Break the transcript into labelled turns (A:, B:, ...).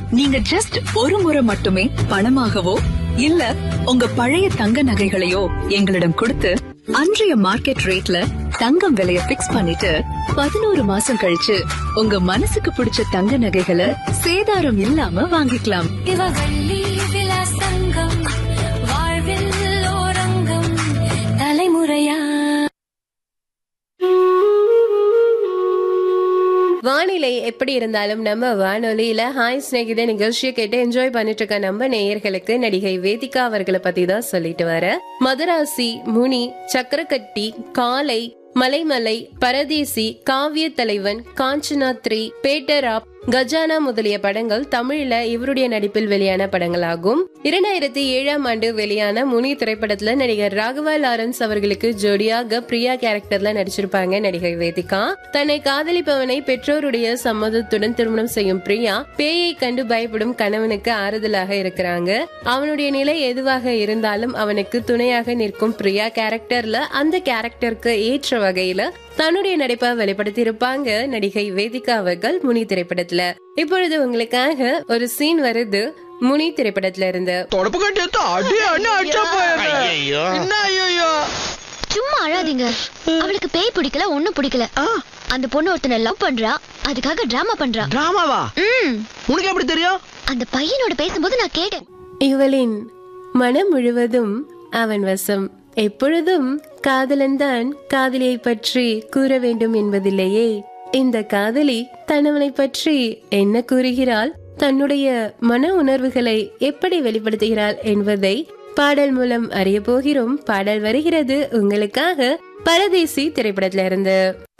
A: நீங்க ஜஸ்ட் ஒரு முறை மட்டுமே பணமாகவோ இல்ல உங்க பழைய தங்க நகைகளையோ எங்களிடம் கொடுத்து அன்றைய மார்க்கெட் ரேட்ல தங்கம் விலைய பிக்ஸ் பண்ணிட்டு பதினோரு மாசம் கழிச்சு உங்க மனசுக்கு பிடிச்ச தங்க நகைகளை சேதாரம் இல்லாம வாங்கிக்கலாம்
B: இவகள்ளி விலாசங்கம் வாழ்வில் ஓரங்கம் தலைமுறையா
C: வானிலை எப்படி இருந்தாலும் நம்ம வானொலியில ஹாய் ஸ்நேகித நிகழ்ச்சியை கேட்டு என்ஜாய் பண்ணிட்டு இருக்க நம்ம நேயர்களுக்கு நடிகை வேதிகா அவர்களை பத்தி தான் சொல்லிட்டு வர மதராசி முனி சக்கரக்கட்டி காலை மலைமலை பரதேசி காவிய தலைவன் காஞ்சனா த்ரீ பேட்டராப் கஜானா முதலிய படங்கள் தமிழ்ல இவருடைய நடிப்பில் வெளியான படங்களாகும் இரண்டாயிரத்தி ஏழாம் ஆண்டு வெளியான முனி திரைப்படத்துல நடிகர் ராகவா லாரன்ஸ் அவர்களுக்கு ஜோடியாக பிரியா கேரக்டர்ல நடிச்சிருப்பாங்க நடிகை வேதிகா தன்னை காதலிப்பவனை பெற்றோருடைய சம்மதத்துடன் திருமணம் செய்யும் பிரியா பேயை கண்டு பயப்படும் கணவனுக்கு ஆறுதலாக இருக்கிறாங்க அவனுடைய நிலை எதுவாக இருந்தாலும் அவனுக்கு துணையாக நிற்கும் பிரியா கேரக்டர்ல அந்த கேரக்டருக்கு ஏற்ற வகையில தன்னுடைய நடிப்பை வெளிப்படுத்தி இருப்பாங்க நடிகை வேதிகா அவர்கள் முனி திரைப்படத்துல இப்பொழுது உங்களுக்காக ஒரு சீன் வருது முனி திரைப்படத்துல இருந்து
D: தொடப்பு கட்டி எடுத்து அடி அண்ணா அடிச்சா போயிருங்க என்ன ஐயோ
E: சும்மா அழாதீங்க அவளுக்கு பேய் பிடிக்கல ஒண்ணும் பிடிக்கல அந்த பொண்ணு ஒருத்தனை லவ் பண்றா அதுக்காக டிராமா பண்றா
D: டிராமாவா
E: ம்
D: உனக்கு எப்படி தெரியும்
E: அந்த பையனோட பேசும்போது நான் கேட்டேன்
C: இவளின் மனம் முழுவதும் அவன் வசம் எப்பொழுதும் காதலன்தான் காதலியை பற்றி கூற வேண்டும் என்பதில்லையே இந்த காதலி தன்னவனை பற்றி என்ன கூறுகிறாள் தன்னுடைய மன உணர்வுகளை எப்படி வெளிப்படுத்துகிறாள் என்பதை பாடல் மூலம் அறிய போகிறோம் பாடல் வருகிறது உங்களுக்காக பரதேசி திரைப்படத்திலிருந்து